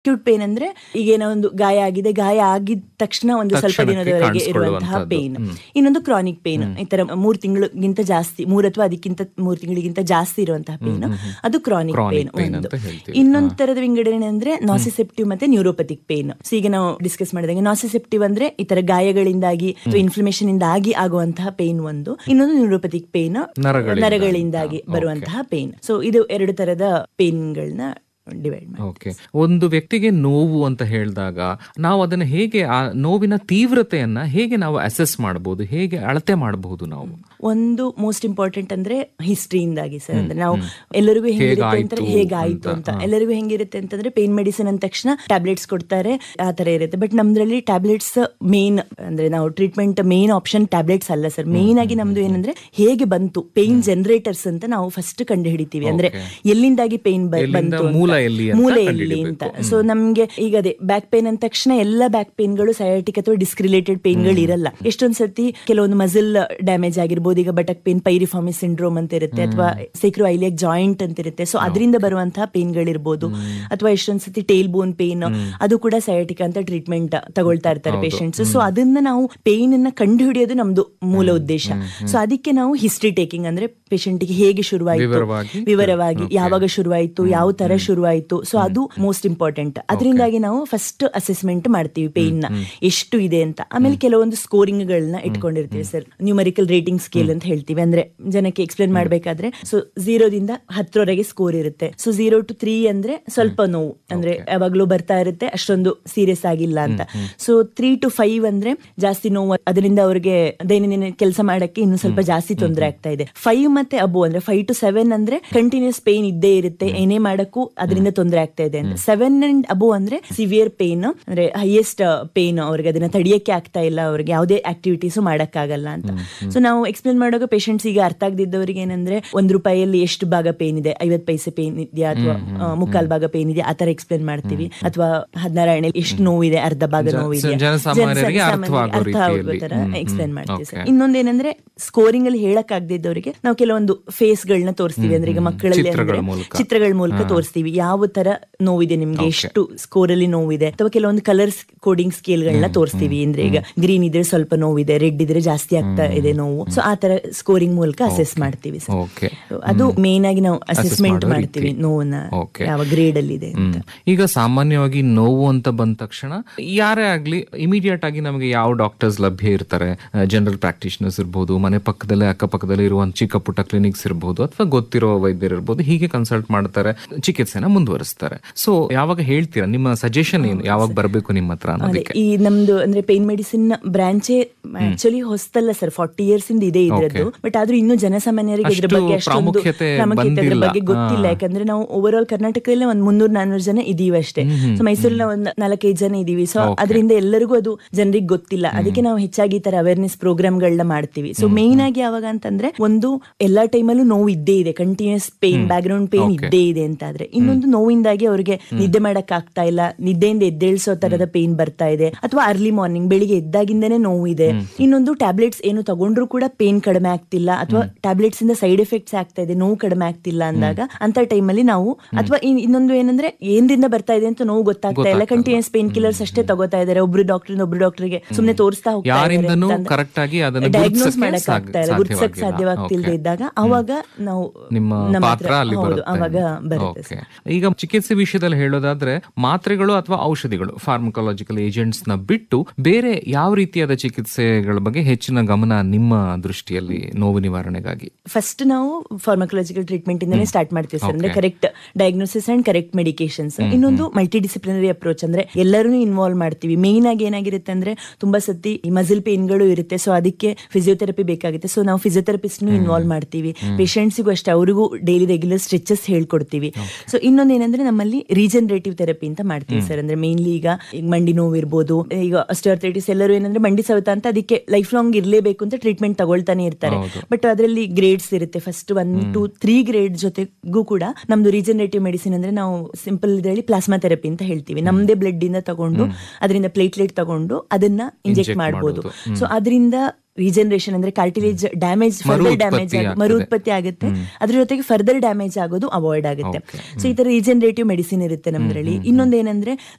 Acute pain ಅಂದ್ರೆ ಈಗ ಏನೋ ಒಂದು ಗಾಯ ಆಗಿದೆ ಗಾಯ ಆಗಿದ ತಕ್ಷಣ ಒಂದು ಸ್ವಲ್ಪ ತಕ್ಷಣಕ್ಕೆ ದಿನದವರೆಗೆ ಇರುವಂತಹ ಕಾಣಿಸ್ಕೊಳ್ಳುವಂಥದ್ದು. ಪೇನ್ ಹ್ಮ್. ಇನ್ನೊಂದು ಕ್ರಾನಿಕ್ ಪೇನ್ ಈ ತರ ಮೂರ್ ತಿಂಗಳಿಗಿಂತ ಜಾಸ್ತಿ ಮೂರ್ ಅಥವಾ ಅದಕ್ಕಿಂತ ಮೂರ್ ತಿಂಗಳಿಗಿಂತ ಜಾಸ್ತಿ ಇರುವಂತಹ ಪೇನ್ ಅದು ಕ್ರಾನಿಕ್ Chronic ಪೇನ್ pain ಒಂದು ಅಂತ ಹೇಳ್ತೀವಿ. ಇನ್ನೊಂದು ತರದ ವಿಂಗಡಣೆ ಅಂದ್ರೆ ನಾಸಿಸೆಪ್ಟಿವ್ ಮತ್ತೆ ನ್ಯೂರೋಪತಿಕ್ ಪೇನ್ ಸೊ ಈಗ ನಾವು ಡಿಸ್ಕಸ್ ಮಾಡಿದಂಗೆ ನಾಸಿಸೆಪ್ಟಿವ್ ಅಂದ್ರೆ ಈ ತರ ಗಾಯಗಳಿಂದಾಗಿ ಅಥವಾ ಇನ್ಫ್ಲಮೇಷನ್ ಇಂದಾಗಿ ಆಗುವಂತಹ ಪೇನ್ ಒಂದು ಇನ್ನೊಂದು ನ್ಯೂರೋಪತಿಕ್ ಪೇನ್ ನರಗಳಿಂದ. ನರಗಳಿಂದಾಗಿ ಹಾ, ಬರುವಂತಹ ಪೇನ್ ಸೊ ಇದು ಎರಡು ತರದ ಪೇನ್ಗಳನ್ನ ಡಿವೈಡ್ ಮಾಡಿ ಓಕೆ ಒಂದು ವ್ಯಕ್ತಿಗೆ ನೋವು ಅಂತ ಹೇಳಿದಾಗ ನಾವು ಅದನ್ನ ಹೇಗೆ ಆ ನೋವಿನ ತೀವ್ರತೆಯನ್ನ ಹೇಗೆ ನಾವು ಅಸೆಸ್ ಮಾಡಬಹುದು ಹೇಗೆ ಅಳತೆ ಮಾಡಬಹುದು ನಾವು ಒಂದು ಮೋಸ್ಟ್ ಇಂಪಾರ್ಟೆಂಟ್ ಅಂದ್ರೆ ಹಿಸ್ಟ್ರಿಯಿಂದಾಗಿ ಸರ್ ಅಂದ್ರೆ ನಾವು ಎಲ್ಲರಿಗೂ ಹೆಂಗಿರುತ್ತೆ ಅಂತ ಹೇಗಾಯ್ತು ಹೇಗಾಯ್ತು ಅಂತ, ಅಂತ ಎಲ್ಲರಿಗೂ ಹೆಂಗಿರುತ್ತೆ ಅಂತಂದ್ರೆ ಪೇನ್ ಮೆಡಿಸಿನ್ ಅಂದ ತಕ್ಷಣ ಟ್ಯಾಬ್ಲೆಟ್ಸ್ ಕೊಡ್ತಾರೆ ಆ ತರ ಇರುತ್ತೆ ಬಟ್ ನಮ್ದ್ರಲ್ಲಿ ಟ್ಯಾಬ್ಲೆಟ್ಸ್ ಮೇನ್ ಅಂದ್ರೆ ನಾವು ಟ್ರೀಟ್ಮೆಂಟ್ ಮೇನ್ ಆಪ್ಷನ್ ಟ್ಯಾಬ್ಲೆಟ್ಸ್ ಅಲ್ಲ ಸರ್ ಮೇನ್ ಆಗಿ ನಮ್ದು ಏನಂದ್ರೆ ಹೇಗೆ ಬಂತು ಪೇನ್ ಜನರೇಟರ್ಸ್ ಅಂತ ನಾವು ಫಸ್ಟ್ ಕಂಡು ಹಿಡಿತೀವಿ ಅಂದ್ರೆ ಎಲ್ಲಿಂದಾಗಿ ಪೇನ್ ಎಲ್ಲಿಂದ ಬಂತು ಅಂತ. ಮೂಲ ಎಲ್ಲಿ ಅಂತ ಮೂಲ ಎಲ್ಲಿ ಕಂಡುಹಿಡಿಬೇಕು. ಅಂತ ಸೊ ನಮ್ಗೆ ಈಗ ಅದೇ ಬ್ಯಾಕ್ ಪೇನ್ ಅಂದ ತಕ್ಷಣ ಎಲ್ಲ ಬ್ಯಾಕ್ ಪೇನ್ಗಳು ಸಯಾಟಿಕ್ ಅಥವಾ ಡಿಸ್ಕ್ ರಿಲೇಟೆಡ್ ಪೇನ್ಗಳು ಇರಲ್ಲ ಎಷ್ಟೊಂದ್ ಸರ್ತಿ ಕೆಲವೊಂದು ಮಸಲ್ ಡ್ಯಾಮೇಜ್ ಆಗಿರ್ಬೋದು ಈಗ ಬಟಕ್ ಪೇನ್ ಪೈರಿಫಾಮಿ ಸಿಂಡ್ರೋಮ್ ಅಂತ ಇರುತ್ತೆ ಅಥವಾ ಸೈಕ್ರೋ ಐಲಿಯಕ್ ಜಾಯಿಂಟ್ ಅಂತ ಇರುತ್ತೆ ಸೊ ಅದರಿಂದ ಬರುವಂತಹ ಪೇನ್ಗಳಿರ್ಬೋದು ಅಥವಾ ಎಷ್ಟೊಂದ್ ಸತಿ ಟೇಲ್ ಬೋನ್ ಪೇನ್ ಅದು ಕೂಡ ಸಯಾಟಿಕ್ ಅಂತ ಟ್ರೀಟ್ಮೆಂಟ್ ತಗೊಳ್ತಾ ಇರ್ತಾರೆ ಪೇಷಂಟ್ಸ್ ಸೊ ಅದನ್ನ ನಾವು ಪೇನ್ ಅನ್ನ ಕಂಡು ಹಿಡಿಯೋದು ನಮ್ದು ಮೂಲ ಉದ್ದೇಶ ಸೊ ಅದಕ್ಕೆ ನಾವು ಹಿಸ್ಟ್ರಿ ಟೇಕಿಂಗ್ ಅಂದ್ರೆ patient ಗೆ ಹೇಗೆ ಶುರುವಾಯಿತು ವಿವರವಾಗಿ? ವಿವರವಾಗಿ ಯಾವಾಗ ಶುರುವಾಯಿತು ಯಾವ ತರ ಶುರುವಾಯಿತು ಸೊ ಅದು ಮೋಸ್ಟ್ ಇಂಪಾರ್ಟೆಂಟ್ ಅದರಿಂದಾಗಿ ನಾವು ಫಸ್ಟ್ ಅಸೆಸ್ಮೆಂಟ್ ಮಾಡ್ತೀವಿ ಪೇನ್ ನ ಎಷ್ಟು ಇದೆ ಅಂತ ಆಮೇಲೆ ಕೆಲವೊಂದು ಸ್ಕೋರಿಂಗ್ ಗಳನ್ನ ಇಟ್ಕೊಂಡಿರ್ತೀವಿ ಸರ್ ನ್ಯೂಮರಿಕಲ್ ರೇಟಿಂಗ್ ಸ್ಕೇಲ್ ಅಂತ ಹೇಳ್ತೀವಿ ಅಂದ್ರೆ ಜನಕ್ಕೆ ಎಕ್ಸ್ಪ್ಲೇನ್ ಮಾಡ್ಬೇಕಾದ್ರೆ ಸೊ ಝೀರೋದಿಂದ ಹತ್ತರವರೆಗೆ ಸ್ಕೋರ್ ಇರುತ್ತೆ ಸೊ ಝೀರೋ ಟು ತ್ರೀ ಅಂದ್ರೆ ಸ್ವಲ್ಪ ನೋವು ಅಂದ್ರೆ ಯಾವಾಗ್ಲೂ ಬರ್ತಾ ಇರುತ್ತೆ ಅಷ್ಟೊಂದು ಸೀರಿಯಸ್ ಆಗಿಲ್ಲ ಅಂತ ಸೊ ತ್ರೀ ಟು ಫೈವ್ ಅಂದ್ರೆ ಜಾಸ್ತಿ ನೋವು ಅದರಿಂದ ಅವ್ರಿಗೆ ದೈನಂದಿನ ಕೆಲಸ ಮಾಡಕ್ಕೆ ಇನ್ನು ಸ್ವಲ್ಪ ಜಾಸ್ತಿ ತೊಂದರೆ ಆಗ್ತಾ ಇದೆ ಫೈವ್ ಮತ್ತೆ ಅಬೋ ಅಂದ್ರೆ ಫೈವ್ ಟು ಸೆವೆನ್ ಅಂದ್ರೆ ಕಂಟಿನ್ಯೂಸ್ ಪೇನ್ ಇದ್ದೇ ಇರುತ್ತೆ ಏನೇ ಮಾಡಕ್ಕೂ ಅದರಿಂದ ತೊಂದರೆ ಆಗ್ತಾ ಇದೆ ಅಂದ್ರೆ ಸೆವೆನ್ ಅಂಡ್ ಅಬೋ ಅಂದ್ರೆ ಸಿವಿಯರ್ ಪೇನ್ ಅಂದ್ರೆ ಹೈಯೆಸ್ಟ್ ಪೇನ್ ಅವ್ರಿಗೆ ಅದನ್ನ ತಡಿಯಕ್ಕೆ ಆಗ್ತಾ ಇಲ್ಲ ಅವ್ರಿಗೆ ಯಾವುದೇ ಆಕ್ಟಿವಿಟೀಸ್ ಮಾಡಕ್ಕಾಗಲ್ಲ ಅಂತ ಸೊ ನಾವು ಎಕ್ಸ್ಪ್ಲೇನ್ ಮಾಡುವಾಗ ಪೇಷಂಟ್ಸ್ ಈಗ ಅರ್ಥ ಆಗದಿದ್ದವರಿಗೆ ಏನಂದ್ರೆ ಒಂದ್ ರೂಪಾಯಿಯಲ್ಲಿ ಎಷ್ಟು ಭಾಗ ಪೇನ್ ಇದೆ ಐವತ್ ಪೈಸೆ ಪೇನ್ ಇದೆಯಾ ಅಥವಾ ಮುಕ್ಕಾಲ್ ಭಾಗ ಪೇನ್ ಇದೆಯಾ ಆತರ ಎಕ್ಸ್ಪ್ಲೇನ್ ಮಾಡ್ತೀವಿ ಅಥವಾ ಹದಿನಾರು ಎಣ್ಣೆ ಎಷ್ಟು ನೋವಿದೆ ಅರ್ಧ ಭಾಗ ಜ- ನೋವಿದೆ ಜನಸಾಮಾನ್ಯರಿಗೆ ಅರ್ಥವಾಗೋ ರೀತಿಯಲ್ಲಿ. ತರ ಹ್ಮ್, ಹ್ಮ್. ಎಕ್ಸ್ಪ್ಲೇನ್ ಮಾಡ್ತೀವಿ ಸರ್ Okay. ಇನ್ನೊಂದೇನಂದ್ರೆ ಸ್ಕೋರಿಂಗ್ ಅಲ್ಲಿ ಹೇಳಕ್ ಆಗದಿದ್ದವರಿಗೆ ನಾವು ಕೆಲವೊಂದು ಫೇಸ್ ಗಳನ್ನ ತೋರಿಸ್ತೀವಿ ಅಂದ್ರೆ ಈಗ ಮಕ್ಕಳಲ್ಲಿ ಚಿತ್ರಗಳ ಅಂದ್ರೆ ಮೂಲಕ. ಚಿತ್ರಗಳ ಮೂಲಕ ತೋರಿಸ್ತೀವಿ ಯಾವ ತರ ನೋವಿದೆ ನಿಮ್ಗೆ ಎಷ್ಟು ಸ್ಕೋರ್ ಅಲ್ಲಿ ನೋವಿದೆ ಅಥವಾ ಕೆಲವೊಂದು ಕಲರ್ಸ್ ಕೋಡಿಂಗ್ ಸ್ಕೇಲ್ ಗಳನ್ನ ತೋರಿಸ್ತೀವಿ ಅಂದ್ರೆ ಈಗ ಗ್ರೀನ್ ಇದ್ರೆ ಸ್ವಲ್ಪ ನೋವಿದೆ ರೆಡ್ ಇದ್ರೆ ಜಾಸ್ತಿ ಆಗ್ತಾ ಇದೆ ನೋವು ಸೊ ಆ ತರ ಸ್ಕೋರಿಂಗ್ ಮೂಲಕ ಅಸೆಸ್ ಮಾಡ್ತೀವಿ ಸರ್ ಓಕೆ So, ಅದು ಮೇನ್ ಆಗಿ ನಾವು ಅಸೆಸ್ಮೆಂಟ್ ಮಾಡೋ ಮಾಡ್ತೀವಿ ರೀತಿ. ನೋವನ್ನ Okay. ಯಾವ ಗ್ರೇಡ್ ಅಲ್ಲಿ ಇದೆ ಅಂತ ಹ್ಮ್. ಈಗ ಸಾಮಾನ್ಯವಾಗಿ ನೋವು ಅಂತ ಬಂದ ತಕ್ಷಣ ಯಾರೇ ಆಗ್ಲಿ ಇಮಿಡಿಯೇಟ್ ಆಗಿ ನಮಗೆ ಯಾವ ಡಾಕ್ಟರ್ಸ್ ಲಭ್ಯ ಇರ್ತಾರೆ ಜನರಲ್ ಪ್ರಾಕ್ಟೀಷನರ್ಸ್ ಇರ್ಬೋದು ಮನೆ ಪಕ್ಕದಲ್ಲೇ ಅಕ್ಕಪಕ್ಕದಲ್ಲಿ ಇರುವ ಚಿಕ್ಕ ಪುಟ್ಟ ಕ್ಲಿನಿಕ್ಸ್ ಇರ್ಬೋದು ಅಥವಾ ಗೊತ್ತಿರೋ ವೈದ್ಯರು ಇರ್ಬೋದು ಹೀಗೆ ಕನ್ಸಲ್ಟ್ ಮಾಡ್ತಾರೆ ಚಿಕಿತ್ಸೆನ ಮುಂದುವರಿಸ್ತಾರೆ ಸೊ ಯಾವಾಗ ಹೇಳ್ತೀರಾ ನಿಮ್ಮ ಸಜೆಷನ್ ಏನು ಯಾವಾಗ ಬರಬೇಕು ನಿಮ್ಮ ಹತ್ರ ಅದೇ ಅನ್ನೋದಕ್ಕೆ ಈ ನಮ್ದು ಅಂದ್ರೆ ಪೇನ್ ಮೆಡಿಸಿನ್ ಬ್ರಾಂಚೇ ಆಕ್ಚುಲಿ ಹೊಸ್ತಲ್ಲ ಸರ್ ಫಾರ್ಟಿ ಇಯರ್ಸ್ ಇಂದ ಇದೆ ಇದ್ರದ್ದು ಬಟ್ ಆದ್ರೂ ಇನ್ನೂ ಜನಸಾಮಾನ್ಯರಿಗೆ ಇದ್ರ ಅಷ್ಟು ಬಗ್ಗೆ ಅಷ್ಟೊಂದು ಪ್ರಾಮುಖ್ಯತೆ ಪ್ರಾಮುಖ್ಯತೆ ಅದ್ರ ಬಂದಿಲ್ಲ. ಬಗ್ಗೆ ಗೊತ್ತಿಲ್ಲ ಹಾ. ಯಾಕಂದ್ರೆ ನಾವು ಓವರ್ ಆಲ್ ಕರ್ನಾಟಕದಲ್ಲಿ ಒಂದ್ ಮುನ್ನೂರ್ ನಾನೂರು ಜನ ಇದೀವಿ ಅಷ್ಟೇ ಸೊ ಮೈಸೂರಿನ ಒಂದ್ ನಾಲ್ಕೈದು ಜನ ಇದೀವಿ ಸೊ ಅದರಿಂದ ಎಲ್ಲರಿಗೂ ಅದು ಜನರಿಗೆ ಗೊತ್ತಿಲ್ಲ ಅದಕ್ಕೆ ನಾವು ಹೆಚ್ಚಾಗಿ ಈ ತರ ಅವೇರ್ನೆಸ್ ಪ್ರೋಗ್ರಾಮ್ ಗಳನ್ನ ಮಾಡ್ತೀವಿ ಸೊ ಮೇನ್ ಆಗಿ ಯಾವಾಗ ಅಂತಂದ್ರೆ ಒಂದು ಎಲ್ಲಾ ಟೈಮಲ್ಲೂ ನೋವು ಇದ್ದೇ ಇದೆ continuous pain background pain ಇದ್ದೇ ಇದೆ ಅಂತ ಆದ್ರೆ ಇನ್ನೊಂದು ನೋವಿಂದಾಗಿ ಅವ್ರಿಗೆ ನಿದ್ದೆ ಮಾಡಕ್ ಆಗ್ತಾ ಇಲ್ಲ ನಿದ್ದೆಯಿಂದ ಎದ್ದೇಳ್ಸೋ ತರದ ಪೇನ್ ಬರ್ತಾ ಇದೆ ಅಥವಾ ಅರ್ಲಿ ಮಾರ್ನಿಂಗ್ ಬೆಳಿಗ್ಗೆ ಎದ್ದಾಗಿಂದನೇ ನೋವು ಇದೆ ಇನ್ನೊಂದು ಟ್ಯಾಬ್ಲೆಟ್ಸ್ ಏನು ತಗೊಂಡ್ರು ಕೂಡ ಪೇನ್ ಕಡಿಮೆ ಆಗ್ತಿಲ್ಲ ಅಥವಾ ಟ್ಯಾಬ್ಲೆಟ್ಸ್ ಇಂದ ಸೈಡ್ ಎಫೆಕ್ಟ್ಸ್ ಆಗ್ತಾ ಇದೆ ನೋವು ಕಡಿಮೆ ಆಗ್ತಿಲ್ಲ ಅಂದಾಗ ಅಂತ ಟೈಮಲ್ಲಿ ನಾವು ಅಥವಾ ಇನ್- ಇನ್ನೊಂದು ಏನಂದ್ರೆ ಏನ್ರಿಂದ ಬರ್ತಾ ಇದೆ ಅಂತ ನೋವು ಗೊತ್ತಾಗ್ತಾ ಇಲ್ಲ ಕಂಟಿನ್ಯೂಸ್ ಪೇನ್ ಕಿಲ್ಲರ್ಸ್ ಅಷ್ಟೇ ತಗೋತಾ ಇದ್ದಾರೆ ಒಬ್ರು ಡಾಕ್ಟರ್ ಒಬ್ರು ಡಾಕ್ಟರ್ಗೆ ಸುಮ್ನೆ ತೋರಿಸ್ತಾ ಹೋಗ್ತಾ ಯಾರಿಂದನೂ correct ಆಗಿ ಅದನ್ನ ಡಯಾಗ್ನೋಸ್ ಗುರುತಿಸಕ್ಕೆ ಮಾಡಕ್ ಆಗ್ತಾ ಇಲ್ಲ ಸಾಧ್ಯ- ಗುರುತಿಸಕ್ ಸಾಧ್ಯವಾಗಿಲ್ಲ. ಸಾಧ್ಯವಾಗ್ತಿಲ್ದೆ Okay. ಇದ್ದಾಗ ಅವಾಗ ನಾವು ನಿಮ್ಮ ನಮ್ಮ ಪಾತ್ರ ಹತ್ರ- ಅಲ್ಲಿ ಹೌದು, ಬರುತ್ತೆ ಅವಾಗ ಬರುತ್ತೆ Okay. ಈಗ ಚಿಕಿತ್ಸೆ ವಿಷಯದಲ್ಲಿ ಹೇಳೋದಾದ್ರೆ ಮಾತ್ರೆಗಳು ಅಥವಾ ಔಷಧಿಗಳು ಫಾರ್ಮಕಾಲಜಿಕಲ್ ಏಜೆಂಟ್ಸ್ ನ ಬಿಟ್ಟು ಬೇರೆ ಯಾವ ರೀತಿಯಾದ ಚಿಕಿತ್ಸೆಗಳ ಬಗ್ಗೆ ಹೆಚ್ಚಿನ ಗಮನ ನಿಮ್ಮ ದೃಷ್ಟಿಯಲ್ಲಿ ನೋವು ನಿವಾರಣೆಗಾಗಿ ಫಸ್ಟ್ ನಾವು ಫಾರ್ಮಕೊಲಾಜಿಕಲ್ ಟ್ರೀಟ್ಮೆಂಟ್ ಇಂದಾನೆ ಸ್ಟಾರ್ಟ್ ಮಾಡ್ತೀವಿ ಸರ್ ಅಂದ್ರೆ correct diagnosis and correct medications ಇನ್ನೊಂದು ಮಲ್ಟಿ ಡಿಸಿಪ್ಲಿನರಿ ಅಪ್ರೋಚ್ ಅಂದ್ರೆ ಎಲ್ಲರೂ ಇನ್ವಾಲ್ವ್ ಮಾಡ್ತೀವಿ ಮೇನ್ ಆಗಿ ಏನಾಗಿರುತ್ತೆ ಅಂದ್ರೆ ತುಂಬಾ ಸತಿ ಮಸಿಲ್ ಪೇನ್ಗಳು ಇರುತ್ತೆ ಸೊ ಅದಕ್ಕೆ ಫಿಸಿಯೋಥೆರಪಿ ಬೇಕಾಗುತ್ತೆ ಸೊ ನಾವು ಫಿಸಿಯೋಥೆರಪಿಸ್ಟ್ ಇನ್ವಾಲ್ವ್ ಮಾಡ್ತೀವಿ ಪೇಷಂಟ್ಸಿಗೂ ಅಷ್ಟೇ ಅವರಿಗೂ ಡೈಲಿ ರೆಗ್ಯುಲರ್ ಸ್ಟ್ರೆಚಸ್ ಹೇಳ್ಕೊಡ್ತೀವಿ ಸೊ ಇನ್ನೊಂದು ಏನಂದ್ರೆ ನಮ್ಮಲ್ಲಿ ರೀಜನರೇಟಿವ್ ಥೆರಪಿ ಅಂತ ಮಾಡ್ತೀವಿ ಸರ್ ಅಂದ್ರೆ ಮೇನ್ಲಿ ಈಗ ಈಗ ಮಂಡಿ ನೋವು ಇರ್ಬೋದು ಈಗ ಅಸ್ಟೋರ್ಥೈಟಿಸ್ ಎಲ್ಲರೂ ಏನಂದ್ರೆ ಮಂಡಿ ಸವೆತ ಅಂತ ಅದಕ್ಕೆ ಲೈಫ್ ಲಾಂಗ್ ಇರಲೇಬೇಕು ಅಂತ ಟ್ರೀಟ್ಮೆಂಟ್ ತಗೊಳ್ತಾನೆ ಇರ್ತಾರೆ ಬಟ್ ಅದರಲ್ಲಿ ಗ್ರೇಡ್ಸ್ ಇರುತ್ತೆ first one two three grade ಜೊತೆಗೂ ಕೂಡ ನಮ್ದು ರೀಜನರೇಟಿವ್ ಮೆಡಿಸಿನ್ ಅಂದ್ರೆ ನಾವು ಸಿಂಪಲ್ ಇದರಲ್ಲಿ ಪ್ಲಾಸ್ಮಾ ಥೆರಪಿ ಅಂತ ಹೇಳ್ತೀವಿ ನಮ್ದೇ ಬ್ಲಡ್ ಇಂದ ತಗೊಂಡು ಅದರಿಂದ ಪ್ಲೇಟ್ಲೆಟ್ ತಗೊಂಡು ಅದನ್ನ ಇಂಜೆಕ್ಟ್ ಮಾಡಬಹುದು ಸೊ ಅದರಿಂದ ರೀಜನರೇಷನ್ ಅಂದ್ರೆ ಕಾರ್ಟಿಲೇಜ್ ಡ್ಯಾಮೇಜ್ ಫರ್ದರ್ ಡ್ಯಾಮೇಜ್ ಆಗ್ತದೆ. ಮರು ಉತ್ಪತ್ತಿ ಆಗುತ್ತೆ ಅದ್ರ ಜೊತೆಗೆ ಫರ್ದರ್ ಡ್ಯಾಮೇಜ್ ಆಗೋದು ಅವಾಯ್ಡ್ ಆಗುತ್ತೆ ಸೊ ಈ ತರ ರೀಜನರೇಟಿವ್ ಮೆಡಿಸಿನ್ ಇರುತ್ತೆ ನಮ್ದ್ರಲ್ಲಿ ಇನ್ನೊಂದು ಏನಂದ್ರೆ